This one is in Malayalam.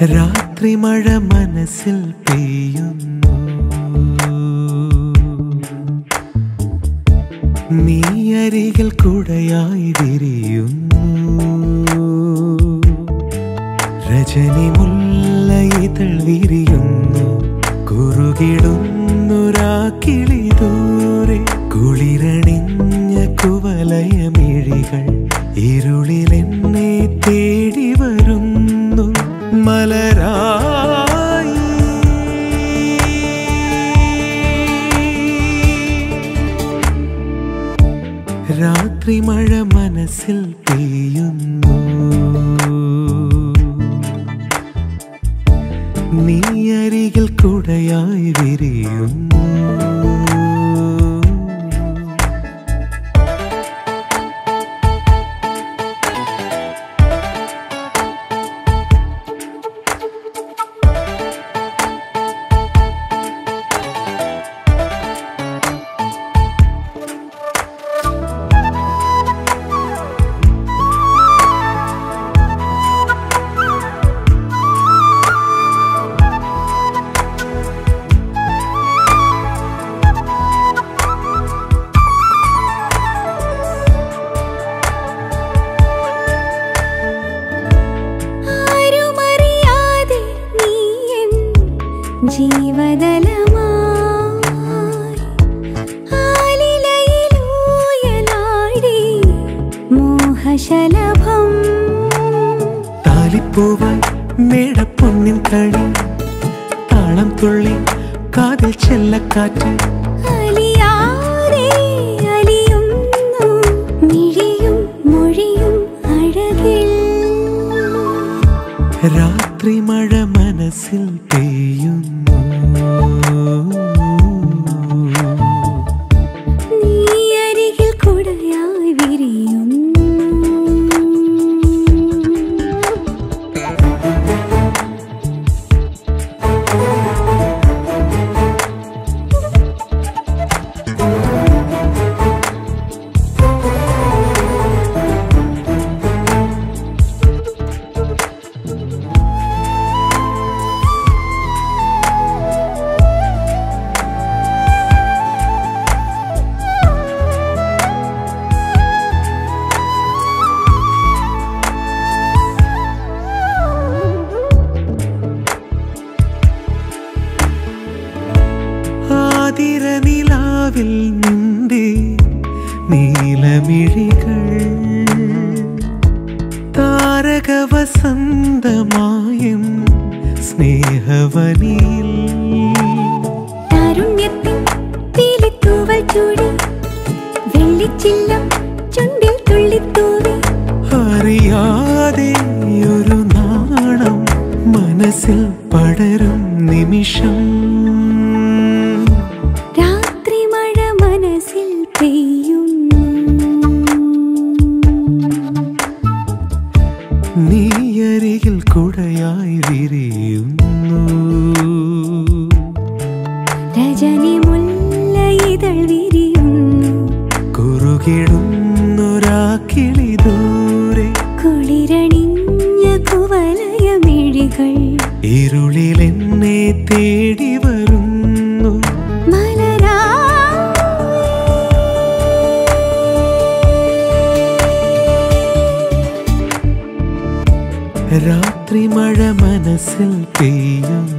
രാത്രി മഴ മനസ്സിൽ പെയ്യുന്നു നീ അരികിൽ കുടയായി വിരിയുന്നു രജനി മുല്ല ഇതൾ വിരിയുന്നു കുറുകിടുന്നു രാക്കിളി ദൂരെ കുളിരണിഞ്ഞ കുവലയമിഴികൾ ഇരുളിലെന്നെ തേടി വരുന്നു മലരായി രാത്രി മഴ മനസ്സിൽ പെയ്യുന്നു നീ അരികിൽ കുടയായി വിരിയുന്നു ആരുമറിയാതെ നീ എൻ ജീവതലമായി ആലിലയിലൂയലാടി മോഹശലഭം താലിപ്പൂവായി മേടപ്പൊന്നിൻ കഴി താളം തുള്ളി കാതിൽ ചെല്ലക്കാറ്റ് അലിയാതെ അലിയുന്നു മിഴിയും മൊഴിയും അഴകിൽ രാത്രി മഴ മനസ്സിൽ പെയ്യുന്നു നീ അരികിൽ കുടയായി വിരിയുന്നു ആതിര നിലാവിൽ നിന്റെ നീലമിഴികൾ താരക വസന്തമായും സ്നേഹവനിയിൽ താരുണ്യത്തിൻ പീലിത്തൂവൽ ചൂടി വെള്ളിച്ചില്ലം ചുണ്ടിൽ തുള്ളിത്തൂവി അറിയാതെ ഒരു നാണം മനസ്സിൽ പടരും നിമിഷം രാത്രി മഴ മനസ്സിൽ പെയ്യുന്നു നീ അരികിൽ കുടയായി വിരിയുന്നു രജനി മുല്ല ഇതൾ വിരിയുന്നു കുറുകിടുന്നൊരാക്കിളി ദൂരെ കുളിരണിഞ്ഞ കുവലയമിഴികൾ ഇരുളിലെന്നെ തേടി വരുന്നു മലരാ രാത്രി മഴ മനസ്സിൽ പെയ്യുന്നു